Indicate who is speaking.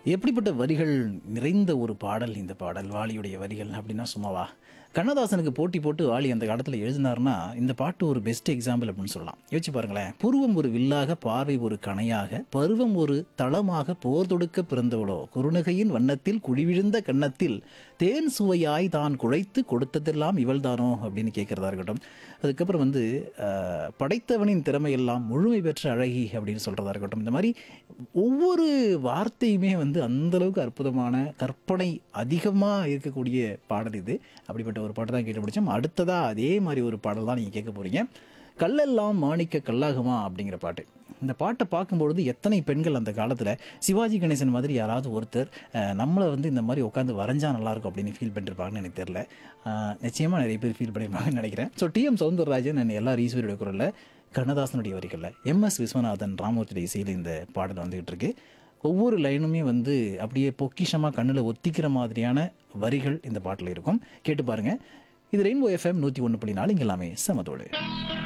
Speaker 1: எப்படிப்பட்ட வரிகள் நிறைந்த ஒரு பாடல் இந்த பாடல் வாலியுடைய வரிகள் அப்படின்னா சும்மாவா கண்ணதாசனுக்கு போட்டி போட்டு வாலி அந்த காலத்தில் எழுதினார்னா இந்த பாட்டு ஒரு பெஸ்ட் எக்ஸாம்பிள் அப்படின்னு சொல்லலாம் யோசிச்சு பாருங்களேன் புருவம் ஒரு வில்லாக பார்வை ஒரு கணையாக பருவம் ஒரு தளமாக போர் தொடுக்க பிறந்தவளோ குறுநகையின் வண்ணத்தில் குழிவிழுந்த கன்னத்தில் தேன் சுவையாய் தான் குழைத்து கொடுத்ததெல்லாம் இவள்தானோ அப்படின்னு கேட்கறதா இருக்கட்டும் அதுக்கப்புறம் வந்து அஹ், படைத்தவனின் திறமையெல்லாம் முழுமை பெற்ற அழகி அப்படின்னு சொல்றதா இருக்கட்டும் இந்த மாதிரி ஒவ்வொரு வார்த்தையுமே வந்து அந்த அளவுக்கு அற்புதமான கற்பனை அதிகமாக இருக்கக்கூடிய பாடல் இது அப்படிப்பட்ட ஒரு பாட்டு தான் கேட்டு பிடிச்சோம் அடுத்ததா அதே மாதிரி ஒரு பாடல் தான் நீங்கள் கேட்க போறீங்க கல்லெல்லாம் மாணிக்க கல்லாகுமா அப்படிங்கிற பாட்டு இந்த பாட்டை பார்க்கும்பொழுது எத்தனை பெண்கள் அந்த காலத்தில் சிவாஜி கணேசன் மாதிரி யாராவது ஒருத்தர் அஹ், நம்மளை வந்து இந்த மாதிரி உட்காந்து வரைஞ்சா நல்லாயிருக்கும் அப்படின்னு ஃபீல் பண்ணிருப்பாங்கன்னு எனக்கு தெரில நிச்சயமாக நிறைய பேர் ஃபீல் பண்ணியிருப்பாங்கன்னு நினைக்கிறேன் ஸோ டிஎம் சவுந்தரராஜன் நான் எல்லா ஈஸ்வரியோட குரலில் கண்ணதாசனுடைய வரிகளில் எம்எஸ் விஸ்வநாதன் ராமூர்த்தியுடைய இசையில் இந்த பாடல் வந்துகிட்டு இருக்கு ஒவ்வொரு லைனுமே வந்து அப்படியே பொக்கிஷமாக கண்ணில் ஒத்திக்கிற மாதிரியான வரிகள் இந்த பாட்டில் இருக்கும் கேட்டு பாருங்க இது ரெயின்போ எஃப்எம் நூற்றி ஒன்று புள்ளி நாலு இங்கே எல்லாமே சமதோடு